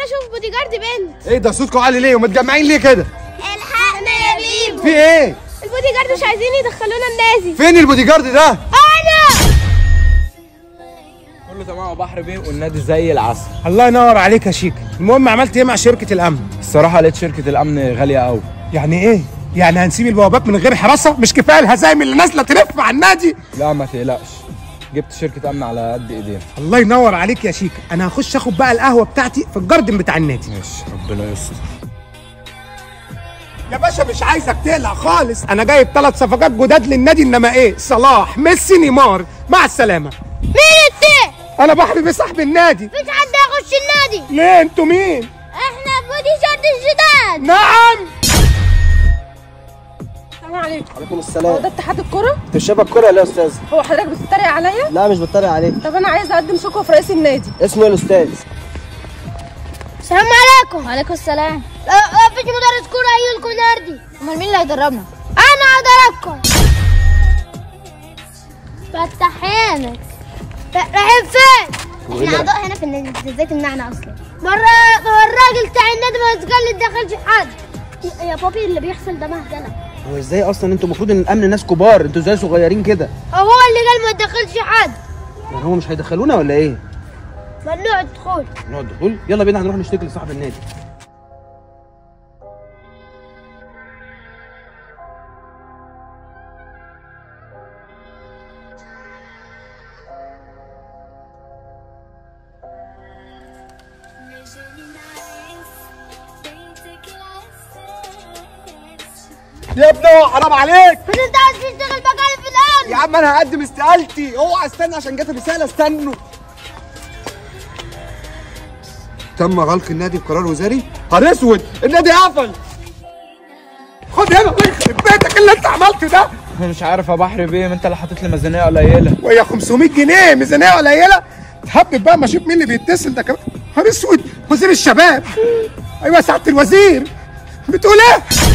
اشوف بودي جارد بنت ايه ده صوتكم عالي ليه ومتجمعين ليه كده الحقنا يا بيبو في ايه البودي جارد مش عايزين يدخلونا النادي فين البودي جارد ده انا كله تمام يا بحر بيه والنادي زي العسل الله ينور عليك يا شيك المهم عملت ايه مع شركه الامن الصراحه لقيت شركه الامن غاليه قوي يعني ايه يعني هنسيب البوابات من غير حراسه مش كفايه الهزايم اللي نازله تلف على النادي لا ما تقلقش جبت شركه امن على قد ايدينا الله ينور عليك يا شيك انا هخش اخد بقى القهوه بتاعتي في الجاردن بتاع النادي ماشي ربنا يستر يا باشا مش عايزك تقلق خالص انا جايب ثلاث صفقات جداد للنادي انما ايه صلاح ميسي نيمار مع السلامه مين انت انا بحر بيه صاحب النادي مش حد يخش النادي ليه انتوا مين احنا بودي جارد الجداد نعم السلام عليكم عليكم هو السلام ده اتحاد الكرة؟ انت شبه الكوره يا استاذ هو حضرتك بتتريق عليا؟ لا مش بتريق عليك طب انا عايز اقدم شكوى في رئيس النادي اسمه ايه الاستاذ السلام عليكم وعليكم السلام لا مفيش مدرس كورة هيجي لكم نادي امال مين اللي هيدربنا انا هدربكم فتح عينك رايحين فين؟ احنا اعضاء هنا في النادي انت ازاي تمنعنا اصلا؟ مرة هو الراجل بتاع النادي ما قال لي تدخلش حد يا بابي اللي بيحصل ده مهزله هو ازاي اصلا انتوا المفروض ان الامن ناس كبار انتوا ازاي صغيرين كده هو اللي قال ما تدخلش حد يعني هو مش هيدخلونا ولا ايه ممنوع الدخول نقعد دخول يلا بينا هنروح نشتكي لصاحب النادي يا ابني هو حرام عليك بس انت عايز تشتغل مكاني في الامن يا عم انا هقدم استقالتي اوعى استنى عشان جت الرساله استنوا تم غلق النادي بقرار وزاري نهار اسود النادي قفل خد هنا الله يخرب بيتك اللي انت عملته ده انا مش عارف يا بحر بيه ما انت اللي حاطط لي ميزانيه قليله وهي 500 جنيه ميزانيه قليله تهبب بقى ما اشوف مين اللي بيتصل ده كمان نهار اسود وزير الشباب ايوه سعاده الوزير بتقول ايه